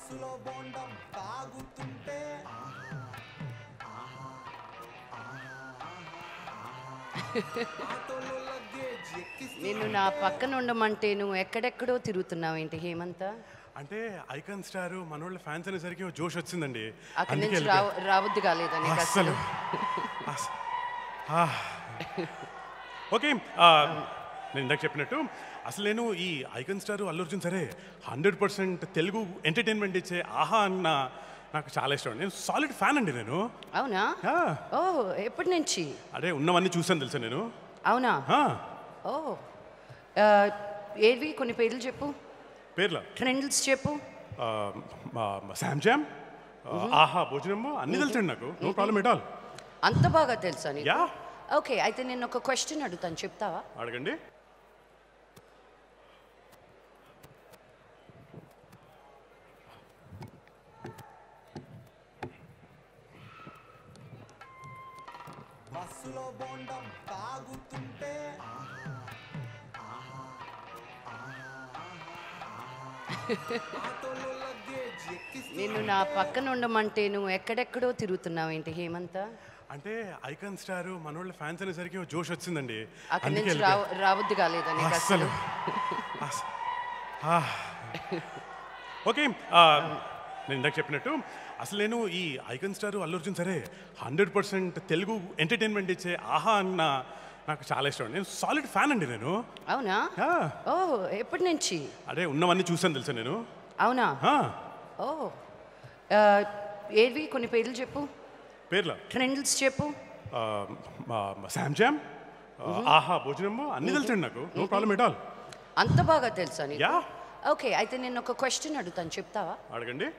బస్సులో బోండం తాగుతుంటే ఆటోలో లగేజ్ ఎక్కిస్తూ నిన్ను నా పక్కన ఉండమంటే నువ్వు ఎక్కడెక్కడో తిరుగుతున్నావు ఏంటి హేమంత అంటే ఐకాన్ స్టార్ మనోళ్ళ ఫ్యాన్స్ అనేసరికి ఓ జోష్ వచ్చిందండి అక్కడి అందుకే నుంచి రావ రావద్దు కాలేదా నీకు అస్సలు అసలు అస్- ఆ. ఓకే ఆ, నేను ఇందాక చెప్పినట్టు అసలు నేను ఈ ఐకాన్ స్టార్ అల్లు అర్జున్ సరే హండ్రెడ్ పర్సెంట్ తెలుగు ఎంటర్టైన్మెంట్ ఇచ్చే ఆహా అన్న నాకు చాలా ఇష్టం నేను సాలిడ్ ఫ్యాన్ అండి నేను అవునా ఆ, ఓ ఎప్పటి నుంచి అదే ఉన్నవన్నీ చూసాను తెలుసా నేను అవునా ఆ, ఓ ఆ, ఏవి కొన్ని పేర్లు చెప్పు పేర్ల ట్రెండ్స్ చెప్పు ఆ, మా- మా శామ్ జామ్ ఆ, ఆహా భోజనము అన్ని తెలుసండి నాకు నో ప్రాబ్లం ఎట్ ఆల్ అంత బాగా తెలుసా నీకు యా ఓకే అయితే నేను ఒక క్వశ్చన్ అడుగుతాను చెప్తావా అడగండి బస్సులో బోండం తాగుతుంటే ఆటోలో లగేజ్ ఎక్కిస్తూ నిన్ను నా పక్కన ఉండమంటే నువ్వు ఎక్కడెక్కడో తిరుగుతున్నావు ఏంటి హేమంత అంటే ఐకాన్ స్టార్ మనోళ్ళ ఫ్యాన్స్ అనేసరికి ఓ జోష్ వచ్చిందండి అక్కడి అందుకే నుంచి రావ రావద్దు కాలేదా నీకు అస్సలు అసలు అస్- ఆ. ఓకే ఆ, నేను ఇందాక చెప్పినట్టు అసలు నేను ఈ ఐకాన్ స్టార్ అల్లు అర్జున్ సరే హండ్రెడ్ పర్సెంట్ తెలుగు ఎంటర్టైన్మెంట్ ఇచ్చే ఆహా అన్న నాకు చాలా ఇష్టం నేను సాలిడ్ ఫ్యాన్ అండి నేను అవునా ఆ, ఓ ఎప్పటి నుంచి అదే ఉన్నవన్నీ చూసాను తెలుసా నేను అవునా ఆ, ఓ ఆ, ఏవి కొన్ని పేర్లు చెప్పు పేర్ల ట్రెండ్స్ చెప్పు ఆ, మా- మా శామ్ జామ్ ఆ, ఆహా భోజనము అన్ని తెలుసండి నాకు నో ప్రాబ్లం ఎట్ ఆల్ అంత బాగా తెలుసా నీకు యా ఓకే అయితే నేను ఒక క్వశ్చన్ అడుగుతాను చెప్తావా అడగండి